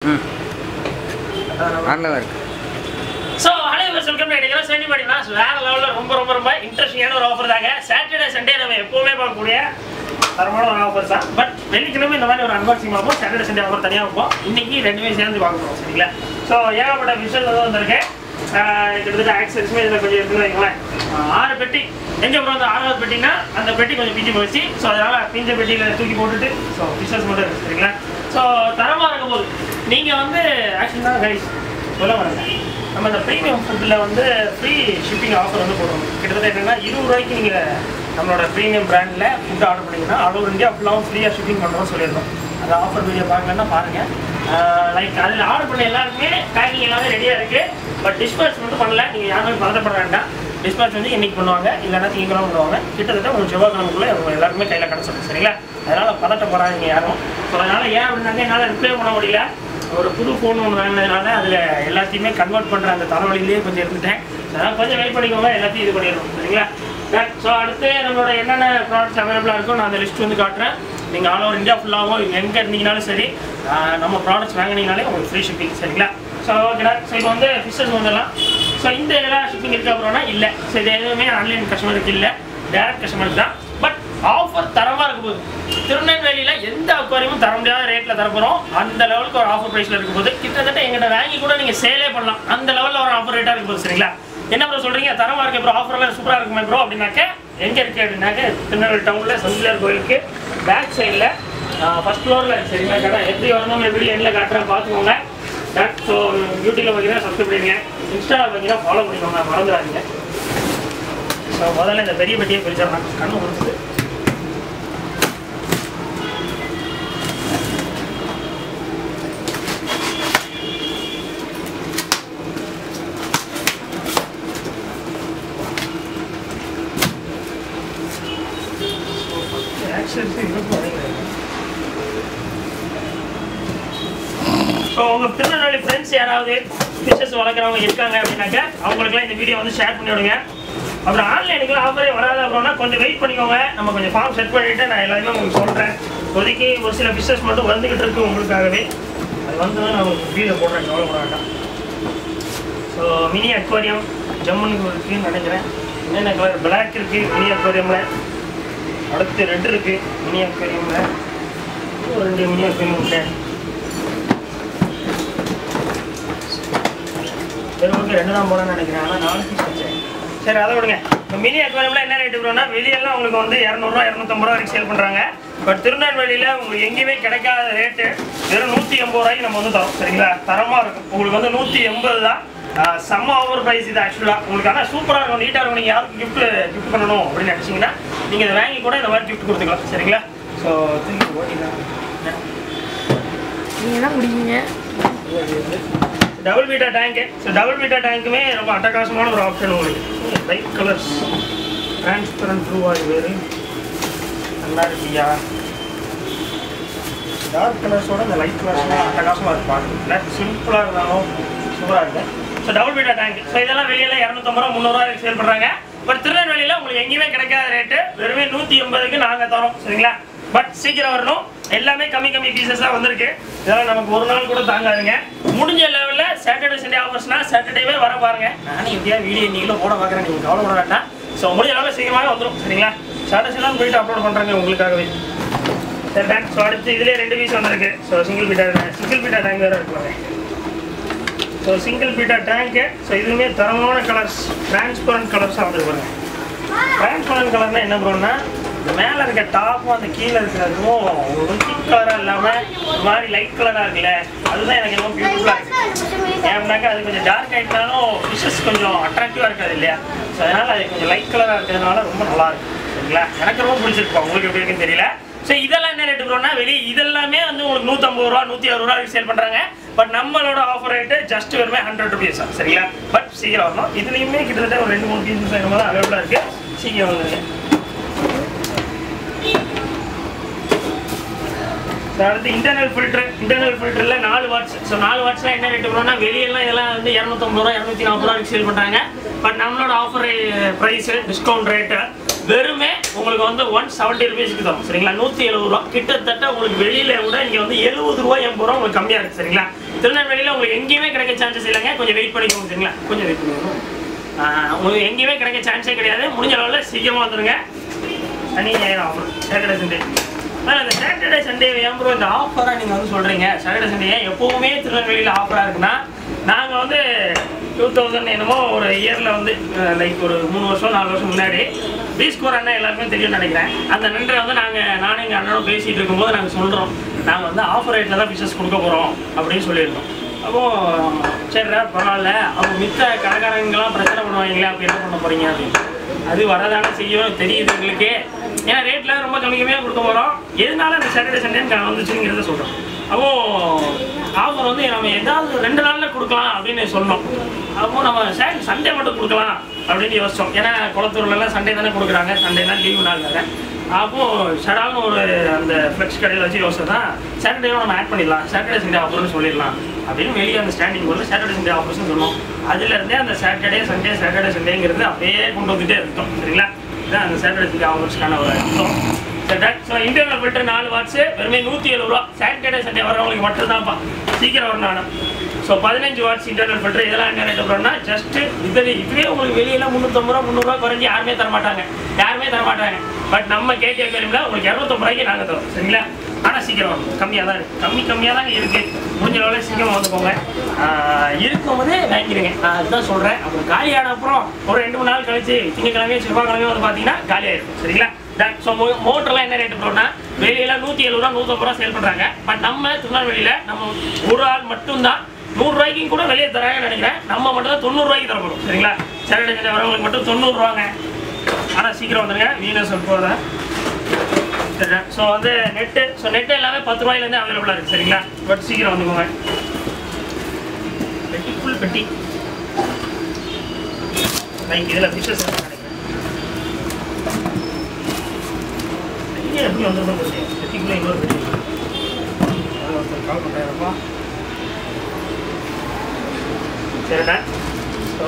ம் நல்லதாக இருக்கு ஸோ ஹலோ வெல்கம் நினைக்கிறோம் சென்டி பண்ணிங்கன்னா வேற லெவலில் ரொம்ப ரொம்ப ரொம்ப இன்ட்ரெஸ்டிங்கான ஒரு ஆஃபர் தாங்க சாட்டர்டே சண்டே நம்ம எப்பவுமே பார்க்கக்கூடிய தரமான ஒரு ஆஃபர் தான் பட் வெள்ளிக்கிழமை இந்த மாதிரி ஒரு அன்பாக்சிங் பார்ப்போம் சாட்டர்டே சண்டே ஆஃபர் தனியாக வைப்போம் இன்னைக்கு ரெண்டுமே சேர்ந்து பார்க்கணும் சரிங்களா ஸோ ஏகப்பட்ட விஷயம் வந்து வந்திருக்கு ஆஹ் கிட்டத்தட்ட ஆக்சரிஸுமே இதில் கொஞ்சம் இருக்குன்னு வைங்களேன் ஆஹ் ஆறு பெட்டி எங்கே அப்புறம் வந்து ஆறாவது பெட்டினா அந்த பெட்டி கொஞ்சம் பிஞ்சு போச்சு ஸோ அதனால் பிஞ்ச பெட்டியில் தூக்கி போட்டுட்டு ஸோ ஃபிஷர்ஸ் மட்டும் இருக்கு சரிங்களா ஸோ தரமாக இருக்கும் போது நீங்கள் வந்து ஆக்சுவலாக கைஸ் சொல்ல வரேங்க நம்ம இந்த ப்ரீமியம் ஃபுட்டில் வந்து ஃப்ரீ ஷிப்பிங் ஆஃபர் வந்து போடுறோம் கிட்டத்தட்ட என்னன்னா இருபது ரூபாய்க்கு நீங்கள் நம்மளோட ப்ரீமியம் பிராண்டில் ஃபுட் ஆர்டர் பண்ணிங்கன்னா ஆல் ஓவர் இந்தியா ஃபுல்லாகவும் ஃப்ரீயாக ஷிப்பிங் பண்ணுறோம்னு சொல்லியிருந்தோம் அந்த ஆஃபர் வீடியோ பார்க்கலன்னா பாருங்கள் லைக் அதில் ஆர்டர் பண்ண எல்லாருக்குமே பேக்கிங் எல்லாமே ரெடியாக இருக்குது பட் டிஸ்பேச் மட்டும் பண்ணல நீங்கள் யாருமே பதட்டப்பட வேண்டாம் டிஸ்பேச் வந்து இன்னைக்கு பண்ணுவாங்க இல்லைன்னா திங்கக்கிழமை பண்ணுவாங்க கிட்டத்தட்ட உங்களுக்கு செவ்வாய்க்கிழமைக்குள்ளே உங்க எல்லாருக்குமே கையில் கிடச்சிடும் சரிங்களா அதனால் பதட்டப்படாதீங்க யாரும் ஸோ அதனால் ஏன் அப்படின்னாக்க என்னால் ரிப்ளை பண்ண முடியல ஒரு புது ஃபோன் ஒன்று வாங்கினதுனால அதில் எல்லாத்தையுமே கன்வெர்ட் பண்ணுற அந்த தலைவலியிலேயே கொஞ்சம் இருந்துட்டேன் அதனால் கொஞ்சம் வெயிட் பண்ணிக்கோங்க எல்லாத்தையும் இது பண்ணிடணும் சரிங்களா ஸோ அடுத்து நம்மளோட என்னென்ன ப்ராடக்ட்ஸ் அவைலபிளாக இருக்கோ நான் அந்த லிஸ்ட் வந்து காட்டுறேன் நீங்கள் ஆல் ஓவர் இந்தியா ஃபுல்லாகவும் எங்கே இருந்தீங்கனாலும் சரி ஆஹ் நம்ம ப்ராடக்ட்ஸ் வாங்கினீங்கனாலே உங்களுக்கு ஃப்ரீ ஷிப்பிங் சரிங்களா ஸோ ஓகேடா ஸோ இப்போ வந்து ஃபிஷஸ் வந்துடலாம் ஸோ இந்த இதெல்லாம் ஷிப்பிங் இருக்கு அப்புறம்னா இல்லை ஸோ இது எதுவுமே ஆன்லைன் கஸ்டமருக்கு இல்லை டேரக்ட் கஸ்டமருக்கு தான் பட் ஆஃபர் தரமாக இருக்க போகுது திருநெல்வேலியில் எந்த அக்வாரியமும் தர முடியாத ரேட்டில் தரப்போகிறோம் அந்த லெவலுக்கு ஒரு ஆஃபர் ப்ரைஸில் இருக்கும் போது கிட்டத்தட்ட எங்கிட்ட வாங்கி கூட நீங்கள் சேலே பண்ணலாம் அந்த லெவலில் ஒரு ஆஃபர் ரேட்டாக இருக்கும் போது சரிங்களா என்ன ப்ரோ சொல்கிறீங்க தரமாக இருக்க ப்ரோ ஆஃபர்லாம் சூப்பராக இருக்குமே ப்ரோ அப்படின்னாக்க எங்கே இருக்குது அப்படின்னாக்க திருநெல்வேலி டவுனில் சந்திலார் கோயிலுக்கு பேக் சைடில் ஃபர்ஸ்ட் ஃப்ளோரில் சரிங்களா கடை எப்படி வரணும் எப்படி எண்ணில் காட்டுறேன் பார்த்துக்கோங்க ஸோ யூடியூப்ல பார்த்தீங்கன்னா சப்ஸ்கிரைப் பண்ணிடுங்க இன்ஸ்டாவில் பார்த்தீங்கன்னா ஃபாலோ பண்ணிக்கோங்க மறந்துடாதீங்க ஸோ முதல்ல இந்த பெரிய பெட்டியை பிரிச்சிடலாம் கண்ணு முடிச்சுது ஸோ உங்கள் திருநெல்வேலி ஃப்ரெண்ட்ஸ் யாராவது ஃபிஷஸ் வளர்க்குறவங்க இருக்காங்க அப்படின்னாக்க அவங்களுக்குலாம் இந்த வீடியோ வந்து ஷேர் பண்ணி விடுங்க அப்புறம் ஆன்லைனுக்குலாம் ஆஃபரே வராது அப்படின்னா கொஞ்சம் வெயிட் பண்ணிக்கோங்க நம்ம கொஞ்சம் ஃபார்ம் செட் பண்ணிவிட்டு நான் எல்லாருமே உங்களுக்கு சொல்கிறேன் இப்போதைக்கு ஒரு சில ஃபிஷஸ் மட்டும் வந்துக்கிட்டு இருக்கு உங்களுக்காகவே அது வந்து நான் உங்களுக்கு வீடியோ போடுறேன் கவலைப்பட வேண்டாம் ஸோ மினி அக்வாரியம் ஜம்முன்னு இருக்குன்னு நினைக்கிறேன் என்னென்ன கலர் பிளாக் இருக்குது மினி அக்வாரியமில் அடுத்து ரெட் இருக்குது மினி அக்வாரியமில் இன்னும் ரெண்டு மினி அக்வாரியம் இருக்கேன் சரி ஓகே ரெண்டு தான் போடணும்னு நினைக்கிறேன் ஆனால் நாலு பீஸ் வச்சேன் சரி அதை விடுங்க இப்போ மினி அக்வாரியம்ல என்ன ரேட்டு ப்ரோனா வெளியெல்லாம் உங்களுக்கு வந்து இரநூறுவா இரநூத்தம்பது ரூபா வரைக்கும் சேல் பண்ணுறாங்க பட் திருநெல்வேலியில் உங்களுக்கு எங்கேயுமே கிடைக்காத ரேட்டு வெறும் நூற்றி எண்பது ரூபாய்க்கு நம்ம வந்து தரோம் சரிங்களா தரமாக இருக்கும் உங்களுக்கு வந்து நூற்றி எண்பது தான் ஆஹ் செம்ம ஓவர் ப்ரைஸ் இது ஆக்சுவலாக உங்களுக்கு ஆனால் சூப்பராக இருக்கும் நீட்டாக இருக்கும் நீங்கள் யாருக்கு கிஃப்ட் கிஃப்ட் பண்ணணும் அப்படின்னு நினச்சிங்கன்னா நீங்கள் இதை வாங்கி கூட இந்த மாதிரி கிஃப்ட் கொடுத்துக்கலாம் சரிங்களா ஸோ திரும்பி ஓட்டிக்கலாம் நீங்க தான் குடிக்கீங்க double betta tank so double betta டேங்க்குமே ரொம்ப அட்டகாசமான ஒரு ஆப்ஷன் உங்களுக்கு லைட் கலர்ஸ் டிரான்ஸ்பரண்ட் ப்ளூவா இது வேறு நல்லா இருக்கியா டார்க் கலர்ஸோட இந்த லைட் கலர்ஸ்லாம் அட்டகாசமாக இருக்கு பார்க்க சிம்பிளாக இருந்தாலும் சூப்பராக இருக்கு so double betta tank so இதெல்லாம் வெளியில் இரநூத்தம்பது ரூபா முந்நூறுவா சேல் பண்ணுறாங்க பட் திருநெல்வேலியில் உங்களுக்கு எங்கேயுமே கிடைக்காத ரேட்டு வெறுமே நூற்றி எண்பதுக்கு நாங்கள் தரோம் சரிங்களா பட் சீக்கிரம் வரணும் எல்லாமே கம்மி கம்மி பீசஸாக வந்திருக்கு இதெல்லாம் நமக்கு ஒரு நாள் கூட தாங்காதுங்க முடிஞ்ச லெவலில் சாட்டர்டே சண்டே ஆஃபர்ஸ்னா சாட்டர்டேவே வர பாருங்க நானும் எப்படியா வீடியோ நீங்களும் போட பார்க்குறேன் நீங்கள் கவலைப்பட வேண்டாம் ஸோ முடிஞ்ச அளவு சீக்கிரமாக வந்துடும் சரிங்களா சாட்டர்டே போயிட்டு அப்லோட் பண்ணுறாங்க உங்களுக்காகவே சரி டேங்க் ஸோ அடுத்து இதுலேயே ரெண்டு பீஸ் வந்திருக்கு so single betta single betta tank வேறு இருக்குவாங்க so single betta tank so இதுவுமே தரமான கலர்ஸ் டிரான்ஸ்பரண்ட் கலர்ஸாக வந்துருப்பாங்க டிரான்ஸ்பரண்ட் கலர்னா என்ன ப்ரோன்னா இந்த மேலே இருக்க டாப்பும் அந்த கீழே இருக்கிறதும் ஒரு திக் கலராக இல்லாமல் ஒரு மாதிரி லைட் கலராக இருக்குல்ல அதுதான் எனக்கு ரொம்ப பியூட்டிஃபுல்லாக இருக்குது ஏன்னாக்கா அது கொஞ்சம் டார்க் ஆகிட்டாலும் ஃபிஷஸ் கொஞ்சம் அட்ராக்டிவாக இருக்காது இல்லையா ஸோ அதனால் அது கொஞ்சம் லைட் கலராக இருக்கிறதுனால ரொம்ப நல்லா இருக்கு சரிங்களா எனக்கு ரொம்ப பிடிச்சிருப்பா உங்களுக்கு எப்படி இருக்குன்னு தெரியல ஸோ இதெல்லாம் என்ன ரேட்டு ப்ரோனா வெளியே இதெல்லாமே வந்து உங்களுக்கு நூற்றம்பது ரூபா நூற்றி அறுபது ரூபா சேல் பண்ணுறாங்க பட் நம்மளோட ஆஃபர் ரேட்டு ஜஸ்ட் வெறுமே ஹண்ட்ரட் ருபீஸ் தான் சரிங்களா பட் சீக்கிரம் வரணும் இதுலேயுமே கிட்டத்தட்ட ஒரு ரெண்டு மூணு பீசஸ் என்னமோ தான் அவைலபிளாக இருக்குது சீக்கிரம் வந்துருங்க So, அடுத்து இன்டர்னல் ஃபில்டர் இன்டர்னல் ஃபில்டரில் நாலு வாட்ஸ் ஸோ நாலு வாட்ஸ்லாம் என்ன ரேட்டு வரும்னா வெளியெல்லாம் இதெல்லாம் வந்து இரநூத்தம்பது ரூபா இரநூத்தி நாற்பது ரூபாய்க்கு சேல் பண்ணுறாங்க பட் நம்மளோட ஆஃபர் ப்ரைஸு டிஸ்கவுண்ட் ரேட்டு வெறுமே உங்களுக்கு வந்து ஒன் செவன்ட்டி ருபீஸ்க்கு தரும் சரிங்களா நூற்றி எழுபது ரூபா கிட்டத்தட்ட உங்களுக்கு வெளியில விட இங்கே வந்து எழுபது ரூபா எண்பது ரூபா உங்களுக்கு கம்மியாக இருக்குது சரிங்களா திருநெல்வேலியில் உங்களுக்கு எங்கேயுமே கிடைக்க சான்சஸ் இல்லைங்க கொஞ்சம் வெயிட் பண்ணிக்கோங்க சரிங்களா கொஞ்சம் வெயிட் பண்ணிக்கோங்க ஆஹ் உங்களுக்கு எங்கேயுமே கிடைக்க சான்ஸே கிடையாது முடிஞ்ச அளவில் சீக்கிரமாக வந்துருங்க சனி ஞாயிறு ஆஃபர் சாட்டர்டே சண்டே ஆனால் இந்த சாட்டர்டே சண்டே ஏன் ப்ரோ இந்த ஆஃபராக நீங்கள் வந்து சொல்கிறீங்க சாட்டர்டே சண்டே ஏன் எப்போவுமே திருநெல்வேலியில் ஆஃபராக இருக்குன்னா நாங்கள் வந்து டூ தௌசண்ட் என்னமோ ஒரு இயரில் வந்து லைக் ஒரு மூணு வருஷம் நாலு வருஷம் முன்னாடி பீஸ்கோர் அண்ணன் எல்லாருமே தெரியும்னு நினைக்கிறேன் அந்த நன்றை வந்து நாங்கள் நானும் எங்கள் அண்ணனும் பேசிகிட்டு இருக்கும்போது நாங்கள் சொல்கிறோம் நாங்கள் வந்து ஆஃபர் ரேட்டில் தான் பிஸ்னஸ் கொடுக்க போகிறோம் அப்படின்னு சொல்லியிருக்கோம் அப்போ சரிடா பரவாயில்ல அப்போ மித்த கடைக்காரங்கெல்லாம் பிரச்சனை பண்ணுவாங்களே அப்போ என்ன பண்ண போறீங்க அப்படின்னு அது வரதானே செய்யும் தெரியுது எங்களுக்கு ஏன்னா ரேட்லாம் ரொம்ப கம்மி கம்மியாக கொடுக்க போகிறோம் எதனால இந்த சாட்டர்டே சண்டே வந்துச்சுங்கிறத சொல்கிறோம் அப்போ ஆஃபர் வந்து நம்ம ஏதாவது ரெண்டு நாளில் கொடுக்கலாம் அப்படின்னு சொன்னோம் அப்போ நம்ம சாட்டர்டே சண்டே மட்டும் கொடுக்கலாம் அப்படின்னு யோசிச்சோம் ஏன்னா குளத்தூர்லலாம் சண்டே தானே கொடுக்குறாங்க சண்டே தான் லீவு நாள் வேறு அப்போ ஷடால்னு ஒரு அந்த ஃப்ளெக்ஸ் கடையில் வச்சு யோசிச்சு தான் சாட்டர்டேவும் நம்ம ஆட் பண்ணிடலாம் சாட்டர்டே சண்டே ஆஃபர்னு சொல்லிடலாம் அப்படின்னு வெளியே அந்த ஸ்டாண்டிங் போர்டில் சாட்டர்டே சண்டே ஆஃபர்ஸ்னு சொன்னோம் அதுலேருந்தே அந்த சாட்டர்டே சண்டே சாட்டர்டே சண்டேங்கிறது அப்படியே கொண்டு வந்துட்டே இருக்கோம் சரிங்களா இதுதான் அந்த சாட்டர்டே சண்டே ஆஃபர்ஸ்க்கான ஒரு அர்த்தம் சரி ஸோ இன்டர்னல் ஃபில்டர் நாலு வாட்ஸு வெறுமே நூற்றி எழுபது ரூபா சாட்டர்டே சண்டே வரவங்களுக்கு மட்டும்தான்ப்பா சீக்கிரம் வரணும் நானும் ஸோ பதினஞ்சு வாட்ஸ் இன்டர்னல் ஃபில்டர் இதெல்லாம் என்ன ரேட் வரும்னா ஜஸ்ட் இது இதுவே உங்களுக்கு வெளியெல்லாம் முந்நூற்றம்பது ரூபா முந்நூறுரூவா குறைஞ்சி யாருமே தர மாட்டாங்க யாருமே தர மாட்டாங்க பட் நம்ம கேட்க பேருமில் உங்களுக்கு இரநூத்தம்பது ரூபாய்க்கு நாங்கள் தரோம் சரிங்களா ஆனால் சீக்கிரம் வரும் கம்மியாக தான் இருக்குது கம்மி கம்மியாக தான் இருக்குது முடிஞ்ச அளவில் சீக்கிரம் வந்துக்கோங்க ஆஹ் இருக்கும்போதே வாங்கிடுங்க நான் அதுதான் சொல்கிறேன் அப்புறம் காலியான அப்புறம் ஒரு ரெண்டு மூணு நாள் கழிச்சு திங்கக்கிழமையோ செவ்வாய்க்கிழமையோ வந்து பார்த்தீங்கன்னா காலியாயிருக்கும் சரிங்களா ஸோ மோட்டர்லாம் என்ன ரேட்டு போட்டோம்னா வெளியெல்லாம் நூற்றி எழுபது ரூபா நூற்றம்பது ரூபா சேல் பண்ணுறாங்க பட் நம்ம திருநெல்வேலியில் நம்ம ஒரு ஆள் மட்டும்தான் நூறுரூவாய்க்கும் கூட வெளியே தராங்கன்னு நினைக்கிறேன் நம்ம மட்டும் தான் தொண்ணூறுரூவாய்க்கு தர போகிறோம் சரிங்களா சாட்டர்டே சண்டே வரவங்களுக்கு மட்டும் தொண்ணூறுரூவாங்க ஆனால் சீக்கிரம் வந்துருங்க வீணஸ் போகிறேன் சரி ஸோ வந்து நெட்டு ஸோ நெட்டு எல்லாமே பத்து ரூபாயிலேருந்து அவைலபிளாக இருக்குது சரிங்களா பட் சீக்கிரம் வந்துக்கோங்க பெட்டி ஃபுல் பெட்டி லைக் இதில் ஃபிஷஸ் நினைக்கிறேன் பெட்டியே எப்படி வந்துருக்கோம் தெரியல பெட்டிக்குள்ளே இன்னொரு பெட்டி இருக்கு. அது ஒருத்தர் கால் பண்ணுறாருப்பா சரிண்ணா ஸோ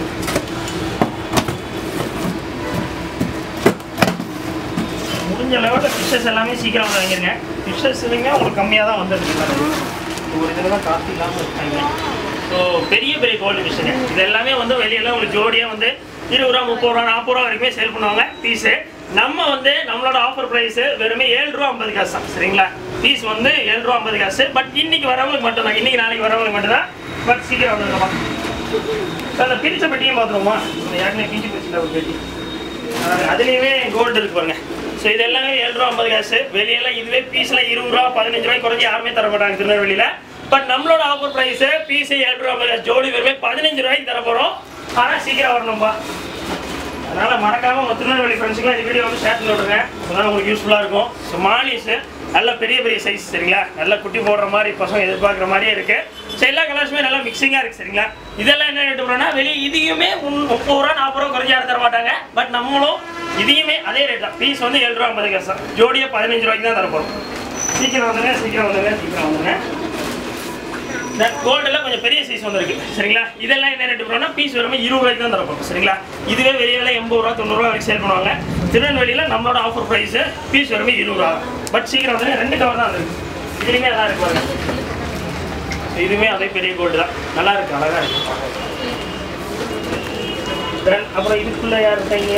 முடிஞ்ச லெவலில் ஃபிஷ்ஷஸ் எல்லாமே சீக்கிரம் வந்து வாங்கிருங்க ஃபிஷ்ஷஸ்லையுமே உங்களுக்கு கம்மியாக தான் வந்துருக்கு ஒரு இதில் தான் காஃபி இல்லாமல் இருக்காங்க ஸோ பெரிய பெரிய கோல்டு ஃபிஷ்ஷுங்க இது எல்லாமே வந்து வெளியெல்லாம் உங்களுக்கு ஜோடியாக வந்து இருபது ரூபா முப்பது ரூபா நாற்பது ரூபா வரைக்குமே சேல் பண்ணுவாங்க பீஸு நம்ம வந்து நம்மளோட ஆஃபர் ப்ரைஸு வெறுமே ஏழு ரூபா ஐம்பது காசு தான் சரிங்களா பீஸ் வந்து ஏழு ரூபா ஐம்பது காசு பட் இன்னைக்கு வரவங்களுக்கு மட்டும்தான் இன்னைக்கு நாளைக்கு வரவங்களுக்கு மட்டும்தான் பட் சீக்கிரம் வந்துருக்கோமா ஸோ அந்த பிரிச்ச பெட்டியும் பார்த்துருவோமா இந்த ஏற்கனவே பிஞ்சு பிரிச்சில் ஒரு பெட்டி அஹ் அதுலேயுமே கோல்டு இருக்கு பாருங்க ஸோ இது எல்லாமே ஏழு ரூபா ஐம்பது காசு வெளியெல்லாம் இதுவே பீஸில் இருபது ரூபா பதினஞ்சு ரூபாய் குறைஞ்சி யாருமே தர மாட்டாங்க திருநெல்வேலியில் பட் நம்மளோட ஆஃபர் ப்ரைஸு பீஸ் ஏழு ரூபா ஐம்பது காசு ஜோடி வெறுமே பதினஞ்சு ரூபாய்க்கு தர போகிறோம் ஆனால் சீக்கிரம் வரணும்பா அதனால மறக்காம உங்க திருநெல்வேலி ஃப்ரெண்ட்ஸுக்குலாம் இந்த வீடியோ வந்து ஷேர் பண்ணி விடுங்க அப்பதான் உங்களுக்கு யூஸ்ஃபுல்லாக இருக்கும் ஸோ மாலிஸு நல்ல பெரிய பெரிய சைஸ் சரிங்களா நல்ல குட்டி போடுற மாதிரி பசங்க எதிர்பார்க்குற மாதிரியே இருக்கு ஸோ எல்லா கலர்ஸுமே நல்லா மிக்சிங்காக இருக்கு சரிங்களா இதெல்லாம் என்ன ரேட்டு போகிறோம்னா வெளியே இதையுமே முன் முப்பது ரூபா நாற்பது ரூபா குறைஞ்சி யாரும் தர மாட்டாங்க பட் நம்மளும் இதையுமே அதே ரேட் தான் பீஸ் வந்து ஏழு ரூபா ஐம்பது காசு தான் ஜோடியாக பதினஞ்சு ரூபாய்க்கு தான் தர போகிறோம் சீக்கிரம் வந்துங்க சீக்கிரம் வந்துங்க சீக்கிரம் வந்துங்க இந்த கோல்டெல்லாம் கொஞ்சம் பெரிய சைஸ் வந்திருக்கு சரிங்களா இதெல்லாம் என்ன ரேட்டு போகிறோம்னா பீஸ் வெறுமே இருபது ரூபாய்க்கு தான் தரப்போம் சரிங்களா இதுவே வெளியில எண்பது ரூபா தொண்ணூறு ரூபா வரைக்கும் சேல் பண்ணுவாங்க திருநெல்வேலியில் நம்மளோட ஆஃபர் ப்ரைஸ் பீஸ் வெறுமே இருபது ரூபா பட் சீக்கிரம் வந்து ரெண்டு கவர் தான் இருக்கு இதுலையுமே அதான் இருக்கு பாருங்க இதுவுமே அதே பெரிய கோல்டு தான் நல்லா இருக்கு அழகா இருக்கு Then அப்புறம் இதுக்குள்ள யார் இருக்காங்க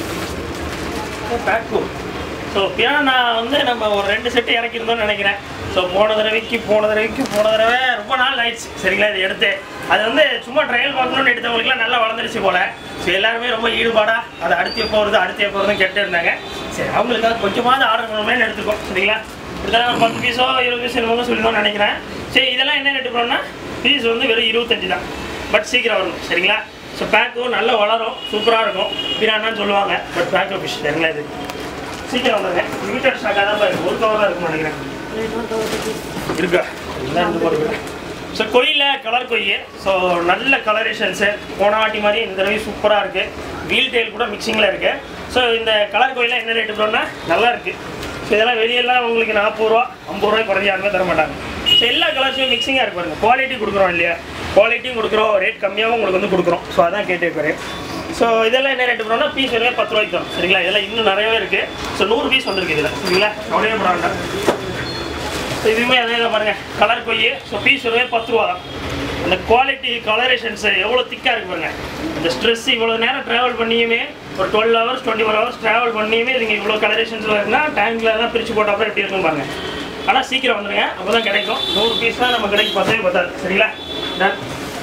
பேக்கு ஸோ பியானா வந்து நம்ம ஒரு ரெண்டு செட்டு இறக்கியிருந்தோம்னு நினைக்கிறேன் ஸோ போன தடவைக்கு போன தடவைக்கு போன தடவை ரொம்ப நாள் ஆயிடுச்சு சரிங்களா இது எடுத்து அது வந்து சும்மா ட்ரையல் பார்க்கணும்னு எடுத்தவங்களுக்குலாம் நல்லா வளர்ந்துருச்சு போல ஸோ எல்லாருமே ரொம்ப ஈடுபாடாக அது அடுத்து எப்போ வருது அடுத்து எப்போ வருதுன்னு கேட்டு இருந்தாங்க சரி அவங்களுக்காக கொஞ்சமாவது ஆர்டர் பண்ணணும்னு எடுத்துக்கோம் சரிங்களா இப்படிதான் ஒரு பத்து பீஸோ இருபது பீஸ் என்னமோ சொல்லிடணும்னு நினைக்கிறேன் சரி இதெல்லாம் என்ன ரேட்டு போனோம்னா பீஸ் வந்து வெறும் இருபத்தஞ்சு தான் பட் சீக்கிரம் வரணும் சரிங்களா ஸோ பேக்கும் நல்லா வளரும் சூப்பராக இருக்கும் பிரானான்னு சொல்லுவாங்க பட் பேக்கோ ஃபிஷ் சரிங்களா இது சீக்கிரம் வந்துருங்க லிமிட்டட் ஸ்டாக்காக தான் இருக்கு ஒரு கவர் தான் இருக்கும்னு நினைக்கிறேன் இருக்கா எல்லாம் இருந்து பாருங்க ஸோ கொய்யில் கலர் கொய்யு ஸோ நல்ல கலரேஷன்ஸு போன வாட்டி மாதிரி இந்த தடவை சூப்பராக இருக்குது வீல் டெயில் கூட மிக்சிங்கில் இருக்குது ஸோ இந்த கலர் கொய்யெலாம் என்ன ரேட்டு போனால் நல்லா இருக்குது ஸோ இதெல்லாம் வெளியெல்லாம் உங்களுக்கு நாற்பது ரூபா ஐம்பது ரூபாய் குறைஞ்சி யாருமே தர மாட்டாங்க ஸோ எல்லா கலர்ஸுமே மிக்சிங்காக இருக்கு பாருங்க குவாலிட்டி கொடுக்குறோம் இல்லையா குவாலிட்டியும் கொடுக்குறோம் ரேட் கம்மியாகவும் உங்களுக்கு வந்து கொடுக்குறோம் ஸோ அதான் கேட்டு இருக்கிறேன் ஸோ இதெல்லாம் என்ன ரேட்டு போனோம்னா பீஸ் வெறும் பத்து ரூபாய்க்கு தரும் சரிங்களா இதெல்லாம் இன்னும் நிறையவே இருக்குது ஸோ நூறு பீஸ் வந்திருக்கு இதில் சரிங்களா கவலையே போட வேண்டாம் ஸோ இதுவுமே அதே தான் பாருங்கள் கலர் கொய்யு ஸோ பீஸ் வெறும் பத்து ரூபா தான் அந்த குவாலிட்டி கலரேஷன்ஸ் எவ்வளோ திக்காக இருக்கு பாருங்க இந்த ஸ்ட்ரெஸ் இவ்வளோ நேரம் ட்ராவல் பண்ணியுமே ஒரு twelve hours twenty four hours travel பண்ணியுமே இதுங்க இவ்வளோ கலரேஷன்ஸில் இருந்தால் டேங்கில் தான் பிரித்து போட்ட அப்புறம் எப்படி இருக்கும் பாருங்க ஆனால் சீக்கிரம் வந்துருங்க அப்போ தான் கிடைக்கும் நூறு பீஸ் தான் நம்ம கடைக்கு பத்தவே பத்தாது சரிங்களா Done.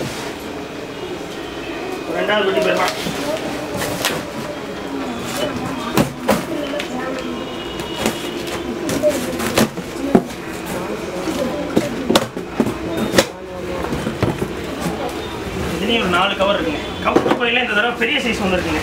ரெண்டாவது வீட்டு போயிடலாம் இதுலேயும் ஒரு நாலு கவர் இருக்குங்க கவர் பையில இந்த தடவை பெரிய சைஸ் வந்துருக்குங்க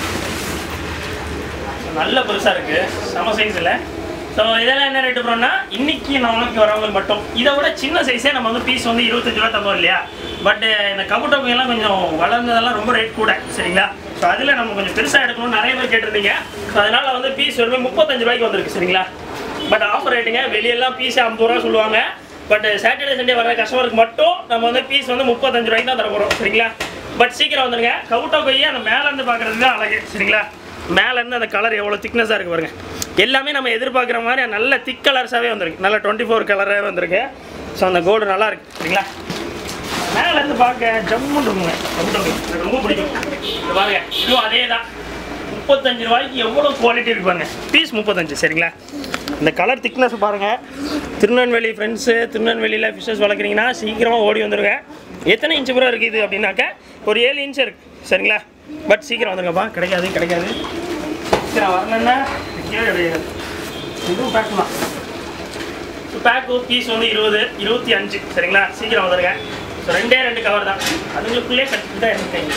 நல்ல பெருசாக இருக்குது செம சைஸில் ஸோ இதெல்லாம் என்ன ரேட்டு போகிறோம்னா இன்னைக்கு நம்மளுக்கு வரவங்களுக்கு மட்டும் இதை விட சின்ன சைஸே நம்ம வந்து பீஸ் வந்து இருபத்தஞ்சு ரூபா தந்தோம் இல்லையா பட் இந்த கபுட்டோக்கையெல்லாம் கொஞ்சம் வளர்ந்ததெல்லாம் ரொம்ப ரேட் கூட சரிங்களா ஸோ அதில் நம்ம கொஞ்சம் பெருசாக எடுக்கணும்னு நிறைய பேர் கேட்டிருந்தீங்க ஸோ அதனால் வந்து பீஸ் வெறுமே முப்பத்தஞ்சு ரூபாய்க்கு வந்திருக்கு சரிங்களா பட் ஆஃபர் ரேட்டுங்க வெளியெல்லாம் பீஸ் ஐம்பது ரூபா சொல்லுவாங்க பட் சாட்டர்டே சண்டே வர கஸ்டமருக்கு மட்டும் நம்ம வந்து பீஸ் வந்து முப்பத்தஞ்சு ரூபாய்க்கு தான் தர போகிறோம் சரிங்களா பட் சீக்கிரம் வந்துருங்க கவுட்டோ கொய்யை அந்த மேலேருந்து பார்க்குறது தான் அழகு சரிங்களா மேலேருந்து அந்த கலர் எவ்வளோ திக்னஸாக இருக்குது பாருங்க எல்லாமே நம்ம எதிர்பார்க்குற மாதிரி நல்ல திக் கலர்ஸாகவே வந்திருக்கு நல்ல டுவெண்ட்டி ஃபோர் கலராகவே வந்திருக்கு ஸோ அந்த கோல்டு நல்லா இருக்கு சரிங்களா மேலேருந்து பார்க்க ஜம்முன்னு இருக்குங்க கவுட்டோ கொய் எனக்கு ரொம்ப பிடிக்கும் இது பாருங்க இதுவும் அதே தான் முப்பத்தஞ்சு ரூபாய்க்கு எவ்வளோ குவாலிட்டி இருக்கு பாருங்க பீஸ் முப்பத்தஞ்சு சரிங்களா இந்த கலர் திக்னஸ் பாருங்க திருநெல்வேலி ஃப்ரெண்ட்ஸு திருநெல்வேலியில் ஃபிஷஸ் வளர்க்குறீங்கன்னா சீக்கிரமாக ஓடி வந்துருங்க எத்தனை இன்ச்சு பூரா இருக்குது இது அப்படின்னாக்க ஒரு ஏழு இன்ச் இருக்கு சரிங்களா பட் சீக்கிரம் வந்துருங்கப்பா கிடைக்காது கிடைக்காது சீக்கிரம் வரணுன்னா கீழே கிடையாது இதுவும் பேக் தான் பேக்கு பீஸ் வந்து இருபது இருபத்தி அஞ்சு சரிங்களா சீக்கிரம் வந்துருங்க ஸோ ரெண்டே ரெண்டு கவர் தான் அதுங்களுக்குள்ளே கட்டிட்டு தான் இருக்கீங்க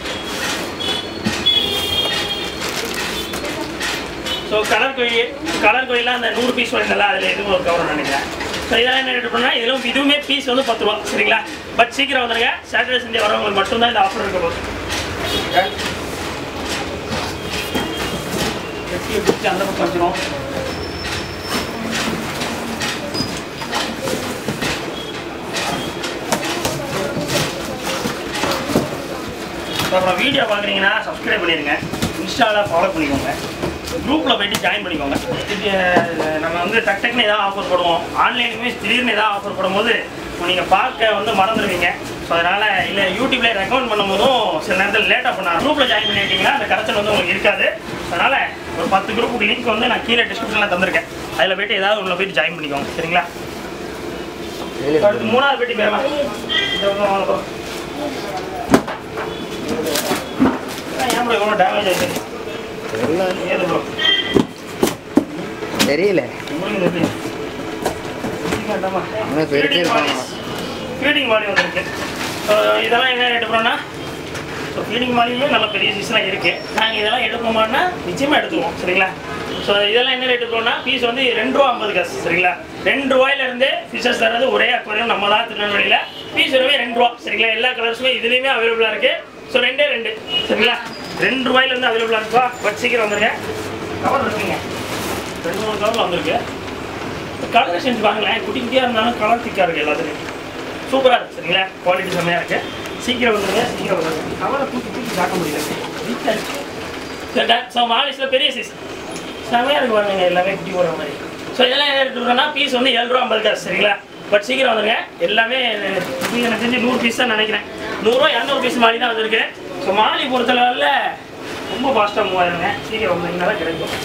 ஸோ கலர் கோயில் கலர் கோயிலில் அந்த நூறு பீஸ் வாங்கினல அதில் எதுவும் ஒரு கவர் நினைக்கிறேன் ஸோ இதெல்லாம் என்ன ரேட் பண்ணால் இதெல்லாம் இதுவுமே பீஸ் வந்து பத்து ரூபா சரிங்களா பட் சீக்கிரம் வந்துருங்க சாட்டர்டே சண்டே வரவங்களுக்கு மட்டும்தான் இந்த ஆஃபர் இருக்க போகுது வெட்டியை பிடிச்சி அந்த பக்கம் வச்சிரும் அப்புறம் வீடியோ பார்க்குறீங்கன்னா சப்ஸ்கிரைப் பண்ணிடுங்க இன்ஸ்டாவில் ஃபாலோ பண்ணிக்கோங்க குரூப்பில் போயிட்டு ஜாயின் பண்ணிக்கோங்க இது அஹ், நம்ம வந்து டக் டக்குன்னு ஏதாவது ஆஃபர் போடுவோம் ஆன்லைனுக்குமே திடீர்னு ஏதாவது ஆஃபர் போடும்போது நீங்கள் பார்க்க வந்து மறந்துடுவீங்க ஸோ அதனால் இல்லை யூடியூப்லேயே ரெக்கமெண்ட் பண்ணும்போதும் சில நேரத்தில் லேட்டாக பண்ண குரூப்பில் ஜாயின் பண்ணிட்டீங்கன்னா அந்த கரைச்சல் வந்து உங்களுக்கு இருக்காது அதனால் ஒரு பத்து குரூப்புக்கு லிங்க் வந்து நான் கீழே டிஸ்கிரிப்ஷனில் தந்திருக்கேன் அதில் போயிட்டு ஏதாவது உள்ள போயிட்டு ஜாயின் பண்ணிக்கோங்க சரிங்களா அடுத்து மூணாவது பெட்டி பேரலாம் இந்த பக்கம் வாங்க bro. ஏன் ப்ரோ இவ்வளோ டேமேஜ் ஆயிடுச்சு ஏது ப்ரோ தெரியல உங்களுக்கு எப்படி வேண்டாமா இன்னும் பெருக்கே இருப்பாங்க. ஃபீடிங் மாடி வந்துருக்கு ஸோ இதெல்லாம் என்ன ரேட்டு போகிறோன்னா ஸோ ஃபீடிங் மாடியுமே நல்ல பெரிய சீஸ்லாம் இருக்குது நாங்கள் இதெல்லாம் எடுப்போமான்னா நிச்சயமாக எடுத்துருவோம் சரிங்களா ஸோ இதெல்லாம் என்ன ரேட்டு போகிறோம்னா பீஸ் வந்து ரெண்டு ரூபா ஐம்பது காசு சரிங்களா ரெண்டு ரூபாயிலேருந்து ஃபிஷஸ் தரது ஒரே அக்வாரியம் நம்ம தான் திருநெல்வேலியில் பீஸ் வெறுமே ரெண்டு ரூபா சரிங்களா எல்லா கலர்ஸுமே இதுலேயுமே அவைலபிளாக இருக்குது ஸோ ரெண்டே ரெண்டு சரிங்களா ரெண்டு ரூபாயிலேருந்து அவைலபிளாக இருக்குப்பா பட் சீக்கிரம் வந்துருங்க கவர் இருக்குங்க ரெண்டு மூணு கவரில் வந்திருக்கு கலர் செஞ்சு பாருங்களேன் குட்டி குட்டியாக இருந்தாலும் கலர் திக்காக இருக்குது எல்லாத்துலேயும் சூப்பராக இருக்குது சரிங்களா குவாலிட்டி செம்மையாக இருக்குது சீக்கிரம் வந்துருங்க சீக்கிரம் வந்துருங்க கவரை தூக்கி தூக்கி பார்க்க முடியல வீட்டில் இருக்கு ஸோ மாலிஸில் பெரிய சைஸ் செம்மையாக இருக்கு பாருங்க எல்லாமே குட்டி போடுற மாதிரி ஸோ இதெல்லாம் என்ன எடுத்துருக்கோன்னா பீஸ் வந்து ஏழு ரூபா ஐம்பது காசு சரிங்களா பட் சீக்கிரம் வந்துருங்க எல்லாமே இது எனக்கு தெரிஞ்சு நூறு பீஸ் தான் நினைக்கிறேன் நூறுரூவா இரநூறு பீஸ் மாதிரி தான் வந்திருக்கு ஸோ மாலி பொறுத்தளவில் ரொம்ப ஃபாஸ்ட்டாக மூவ் ஆயிருங்க சீக்கிரம் வந்தீங்கன்னா தான் கிடைக்கும்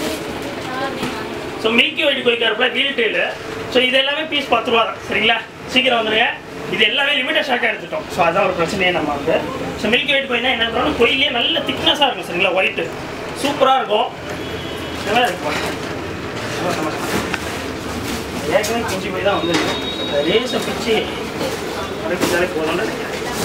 ஸோ மில்கி ஒயிட் கோயிக்காரப்பில் வீல் டெயிலு ஸோ இது எல்லாமே பீஸ் பத்து ரூபா தான் சரிங்களா சீக்கிரம் வந்துருங்க இது எல்லாமே லிமிட்டட் ஸ்டாக்காக எடுத்துட்டோம் ஸோ அதான் ஒரு பிரச்சனையே நம்ம வந்து ஸோ மில்கி ஒயிட் கோயினா என்ன பண்ணுறோம் கோயிலே நல்ல திக்னஸாக இருக்கும் சரிங்களா ஒயிட்டு சூப்பராக இருக்கும் நல்லா இருக்கும் செம, செம, செம. ஏற்கனவே குஞ்சு போய் தான் வந்துருக்கு ரேஸை பிச்சு அரைப்பிச்சாலே போகணும்னு நினைக்கிறேன்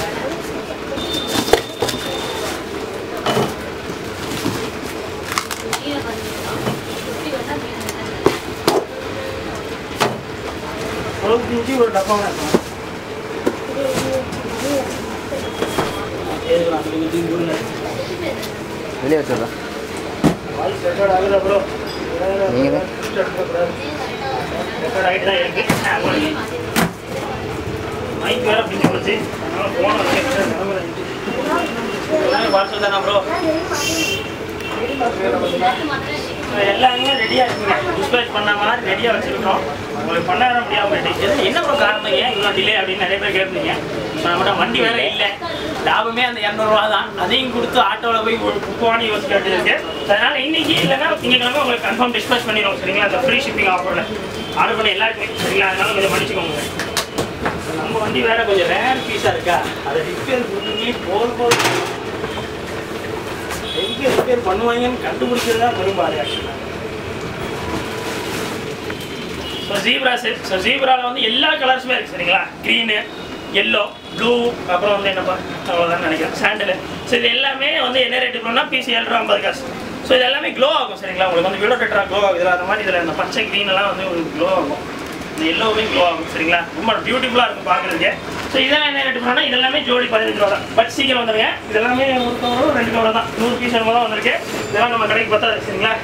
ஒரு குஞ்சு ஒரு டப்பா இருக்கும் ஏறுலாம், அப்படி இப்படி போடுங்க. வெளியே வச்சிடலாம் வாய்ஸ் ரெக்கார்ட் ஆகுதா ப்ரோ நீங்க தான். ரெக்கார்ட் ஆகிட்டு தான் இருக்கு மைக் வேற பிடிச்சி போச்சு அதனால போன நிலமையில இருந்துச்சு எல்லாமே பார்சல் தானா ப்ரோ எல்லாமே ரெடியாக இருக்குங்க டிஸ்பேச் பண்ண மாதிரி ரெடியாக வச்சுருக்கோம் உங்களுக்கு பண்ண வர முடியாமல் போயிட்டு இது என்ன ப்ரோ காரணம் ஏன் இவ்வளோ டிலே அப்படின்னு நிறைய பேர் கேட்பீங்க நம்மகிட்ட வண்டி வேற இல்லை லாபமே அந்த இரநூறுவா தான் அதையும் கொடுத்து ஆட்டோவில் போய் புக்குவானு யோசிக்க வேண்டியது இருக்கு அதனால இன்னைக்கு இல்லைன்னா திங்கக்கிழமை உங்களுக்கு கன்ஃபார்ம் டிஸ்பேச் பண்ணிடுவோம் சரிங்களா அந்த ஃப்ரீ ஷிப்பிங் ஆஃபரில் ஆர்டர் பண்ண எல்லாருக்குமே சரிங்களா அதனால கொஞ்சம் மன்னிச்சுக்கோங்க நம்ம வண்டி வேற கொஞ்சம் ரேர் பீஸாக இருக்கா அதை ரிப்பேர் பண்ணி போதும் போதும் எங்கே ரிப்பேர் பண்ணுவாங்கன்னு கண்டுபிடிக்கிறது தான் பெரும்பாடு ஆக்சுவலாக ஸோ ஜீப்ரா செட் ஸோ ஜீப்ராவில் வந்து எல்லா கலர்ஸுமே இருக்குது சரிங்களா க்ரீனு எல்லோ ப்ளூ அப்புறம் வந்து என்னப்பா அவ்வளோதான் நினைக்கிறேன் சாண்டில் ஸோ இது எல்லாமே வந்து என்ன ரேட்டு பண்ணால் பிசி ஏழு ரூபா ஐம்பது காசு ஸோ இது எல்லாமே க்ளோ ஆகும் சரிங்களா உங்களுக்கு வந்து விடோ டெட்ரா க்ளோ ஆகுது அந்த மாதிரி இதில் இந்த பச்சை க்ரீன் எல்லாம் வந்து உங்களுக்கு க்ளோ ஆகும் இந்த எல்லோவுமே க்ளோ ஆகும் சரிங்களா ரொம்ப பியூட்டிஃபுல்லாக இருக்கும் பார்க்குறதுக்கு ஸோ இதெல்லாம் என்ன ரேட்டு பண்ணால் இதெல்லாமே ஜோடி பதினஞ்சு ரூபா தான் பட் சீக்கிரம் வந்துருங்க இதெல்லாமே ஒரு கவரோ ரெண்டு கவரோ தான் நூறு பீஸ் என்னமோ தான் வந்திருக்கு இதெல்லாம் நம்ம கடைக்கு பத்தாது சரிங்களா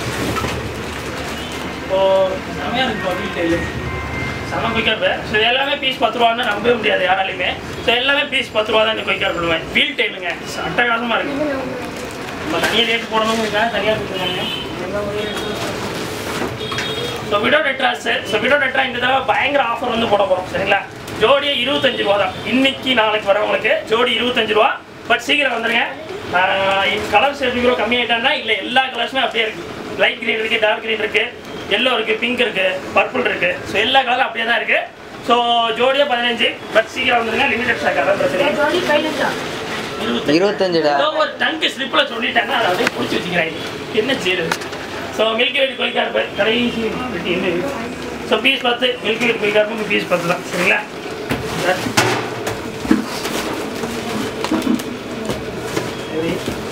இப்போ செம்மையாக இருக்கு டீட்டெயிலு செம்ம குயிக்காக ஸோ இது எல்லாமே பீஸ் பத்து ரூபான்னு நம்பவே முடியாது யாராலையுமே ஸோ எல்லாமே பீஸ் பத்து ரூபா தான் இந்த குயிக்காக பண்ணுவேன் வீல் டெயிலுங்க அட்டகாசமாக இருக்கு நம்ம தனியாக ரேட் போடணுங்கிறதுக்காக தனியாக கொடுத்துருக்காங்க so widow tetra sir so widow tetra இந்த தடவை பயங்கர ஆஃபர் வந்து போட போகிறோம் சரிங்களா ஜோடியே இருபத்தஞ்சு ரூபா தான் இன்னைக்கு நாளைக்கு வரவங்களுக்கு ஜோடி இருபத்தஞ்சு ரூபா பட் சீக்கிரம் வந்துருங்க கலர்ஸ் எப்படி கூட கம்மியாயிட்டான்னா இல்லை எல்லா கலர்ஸுமே அப்படியே இருக்கு லைட் கிரீன் இருக்கு டார்க் கிரீன் இருக்கு எல்லோ இருக்கு பிங்க் இருக்கு பர்பிள் இருக்கு ஸோ எல்லா கலரும் அப்படியே தான் இருக்கு ஸோ ஜோடியே பதினஞ்சு பட் சீக்கிரம் வந்துருங்க லிமிடெட் ஸ்டாக் அதான் பிரச்சனை இருபத்தஞ்சு இருபத்தஞ்சுடா ஏதோ ஒரு டங்கு ஸ்லிப்பில் சொல்லிட்டாங்கன்னா அதை அப்படியே பிடிச்சி வச்சுக்கிறாங்க என்ன செய்யுது ஸோ மில்கி வெயிட் கொய்கார்பு கடைசி வெட்டி என்ன ஸோ பீஸ் பத்து மில்கி வெயிட் கொய்கார்பு பீஸ் பத்து தான் சரிங்களா சரி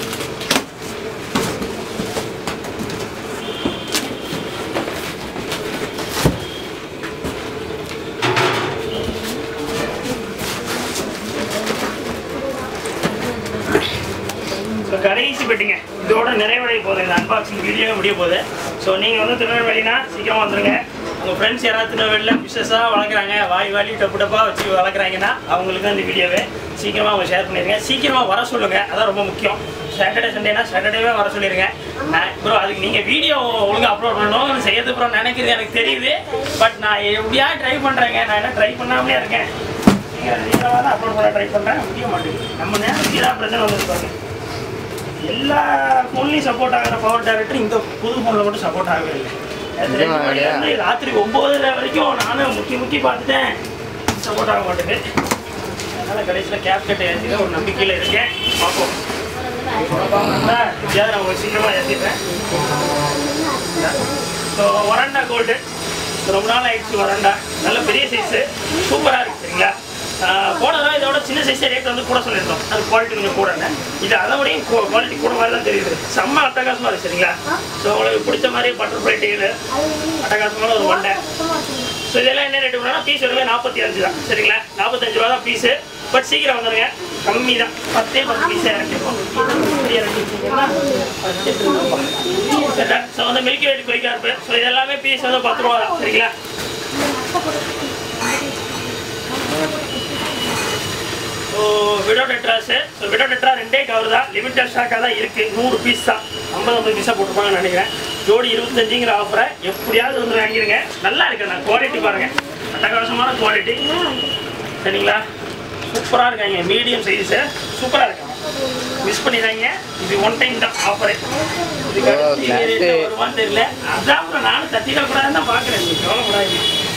ஸோ கடைசி பெட்டிங்க இதோட நிறைவடைய போகுது இந்த அன்பாக்சிங் வீடியோ முடிய போகுது ஸோ நீங்கள் வந்து திருநெல்வேலினா சீக்கிரமாக வந்துருங்க உங்கள் ஃப்ரெண்ட்ஸ் யாராவது திருநெல்வேலியில் பிஸ்னஸாக வளர்க்குறாங்க வாய் வாலி டப்பு டப்பாக வச்சு வளர்க்குறாங்கன்னா அவங்களுக்கு தான் இந்த வீடியோவை சீக்கிரமாக அவங்க ஷேர் பண்ணிடுங்க சீக்கிரமாக வர சொல்லுங்கள் அதான் ரொம்ப முக்கியம் சாட்டர்டே சண்டேனா சாட்டர்டேவே வர சொல்லிடுங்க ப்ரோ அதுக்கு நீங்கள் வீடியோ ஒழுங்காக அப்லோட் பண்ணணும் செய்யறது ப்ரோ நினைக்கிறது எனக்கு தெரியுது பட் நான் எப்படியா ட்ரை பண்ணுறேங்க நான் என்ன ட்ரை பண்ணாமலே இருக்கேன் நீங்கள் சீக்கிரமாக தான் அப்லோட் பண்ண ட்ரை பண்ணுறேன் முடிய மாட்டேங்குது நம்ம நேரத்துக்கு ஏதாவது பிரச்சனை வந்துருப்பாங்க எல்லா ஃபோன்லையும் சப்போர்ட் ஆகிற பவர் டேரக்டர் இந்த புது ஃபோனில் மட்டும் சப்போர்ட் ஆகவே இல்லை அது ரெண்டு நிஜமா மணில இருந்து ராத்திரி ஒம்போதரை வரைக்கும் நானும் முக்கி முக்கி பார்த்துட்டேன் சப்போர்ட் ஆக மாட்டேங்குது அதனால் கடைசியில் கேப் கட்டை ஏற்றி ஒரு நம்பிக்கையில் இருக்கேன் பார்ப்போம் குழப்பமா எப்படியாவது நான் உங்களுக்கு சீக்கிரமாக ஏற்றிடுறேன் ஸோ ஒரண்டா கோல்டு ரொம்ப நாள் ஆயிடுச்சு ஒரண்டா நல்ல பெரிய சைஸு சூப்பராக இருக்குது சரிங்களா ஆஹ் போன தடவை இதோட சின்ன சைஸ் ரேட் வந்து கூட சொல்லியிருந்தோம் அது குவாலிட்டி கொஞ்சம் கூடன்னு இது அதை விடையும் குவாலிட்டி கூட மாதிரி தான் தெரியுது செம்ம அட்டகாசமாக இருக்குது சரிங்களா ஸோ உங்களுக்கு பிடிச்ச மாதிரி பட்டர்ஃப்ளை டெய்லு அட்டகாசமான ஒரு மண்டை ஸோ இதெல்லாம் என்ன ரேட்டு பண்ணால் பீஸ் வருமே நாற்பத்தி அஞ்சு தான் சரிங்களா நாற்பத்தஞ்சு ரூபா தான் பீஸு பட் சீக்கிரம் வந்துருங்க கம்மி தான் பத்தே பத்து பீஸே இறக்கிருக்கோம் ஸோ வந்து மில்கி வெயிட் குயிக்காக இருப்பேன் ஸோ இதெல்லாமே பீஸ் வந்து பத்து ரூபா தான் சரிங்களா ஸோ விடோ டெட்ராஸு ஸோ விடோ டெட்ரா ரெண்டே கவர் தான் லிமிட்டட் ஸ்டாக்காக தான் இருக்குது நூறு பீஸ் தான் ஐம்பது ஐம்பது பீஸாக போட்டுருப்பாங்கன்னு நினைக்கிறேன் ஜோடி இருபத்தஞ்சுங்கிற ஆஃபரை எப்படியாவது வந்து வாங்கிடுங்க நல்லா இருக்கு நான் குவாலிட்டி பாருங்கள் அட்டகாசமான குவாலிட்டி சரிங்களா சூப்பராக இருக்காங்க மீடியம் சைஸு சூப்பராக இருக்காங்க மிஸ் பண்ணிடுறாங்க இது ஒன் டைம் தான் ஆஃபரு இதுக்கு ஓ, அடுத்து class. rate வருமான்னு தெரியல அதான் அப்புறம் நானும் தட்டிடக்கூடாதுன்னு தான் பார்க்குறேன் நீங்கள் கவலைப்படாதீங்க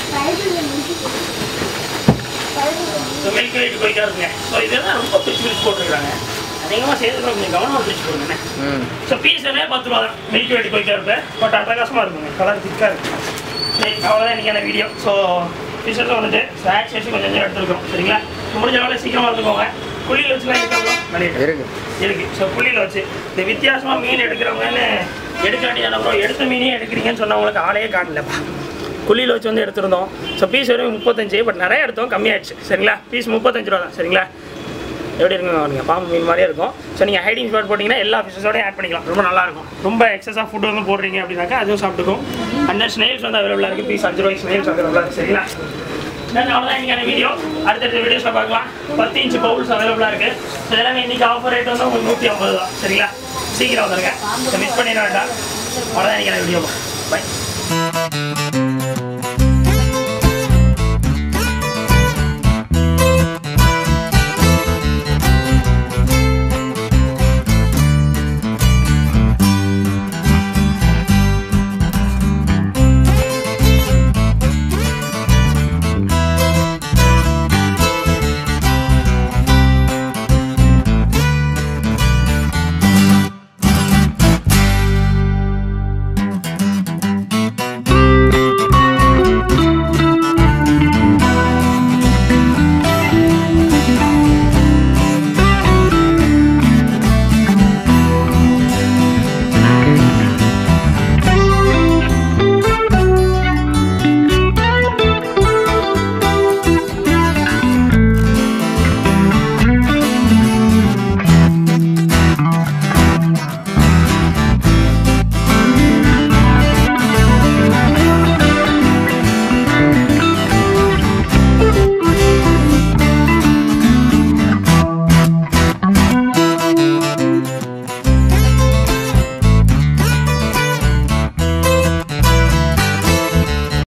ஸோ மில்க் வெயிட் போய்க்கா இருக்குங்க ஸோ இதெல்லாம் ரொம்ப பிரிச்சு பிரிச்சு போட்டுருக்காங்க அதிகமாக சேர்த்து கொஞ்சம் கவனமாக பிரிச்சு போடுங்க ம் ஸோ பீஸ் எல்லாமே பத்து ரூபா தான் மில்க் வெயிட் போய்க்கா இருப்பேன் பட் அட்டகாசமாக இருக்குங்க கலர் திக்காக இருக்கும் சரி அவ்வளோதான் இன்றைக்கான வீடியோ ஸோ பீஸெல்லாம் வந்துட்டு ஸ்நாக்ஸ் வச்சு கொஞ்சம் கொஞ்சம் எடுத்துருக்கோம் சரிங்களா முடிஞ்ச வேலை சீக்கிரமாக எடுத்துக்கோங்க புள்ளியில் வச்சுலாம் எடுத்துக்கலாம் பண்ணிட்டு இருக்கு இருக்கு ஸோ புள்ளியில் வச்சு இந்த வித்தியாசமாக மீன் எடுக்கிறவங்கன்னு எடுக்க வேண்டியதான ப்ரோ எடுத்த மீனே எடுக்கிறீங்கன்னு சொன்னவங்களுக்கு ஆளையே காட்டலப்பா குழியில் வச்சு வந்து எடுத்திருந்தோம் ஸோ பீஸ் வெறும் முப்பத்தஞ்சு பட் நிறைய எடுத்தோம் கம்மியாயிடுச்சு சரிங்களா பீஸ் முப்பத்தஞ்சு ரூபா தான் சரிங்களா எப்படி இருக்குங்க நீங்கள் பாம்பு மீன் மாதிரியே இருக்கும் ஸோ நீங்கள் ஹைடிங் ஸ்பாட் போட்டிங்கன்னா எல்லா ஃபிஷஸோடய ஆட் பண்ணிக்கலாம் ரொம்ப நல்லா இருக்கும் ரொம்ப எக்ஸஸாக ஃபுட் வந்து போடுறீங்க அப்படின்னாக்கா அதுவும் சாப்பிட்டுக்கும் அண்ட் ஸ்னேல்ஸ் வந்து அவைலபிளாக இருக்குது பீஸ் அஞ்சு ரூபாய்க்கு ஸ்னேல்ஸ் அவைலபிளாக இருக்குது சரிங்களா தென் அவ்வளோதான் இன்னைக்கான வீடியோ அடுத்தடுத்த வீடியோஸில் பார்க்கலாம் பத்து இன்ச்சு பவுல்ஸ் அவைலபிளாக இருக்குது ஸோ எல்லாமே இன்னைக்கு ஆஃபர் ரேட் வந்து உங்களுக்கு நூற்றி ஐம்பது தான் சரிங்களா சீக்கிரம் வந்துருங்க ஸோ மிஸ் பண்ணிட வேண்டாம் அவ்வளோதான் இன்னைக்கான வீடியோ பை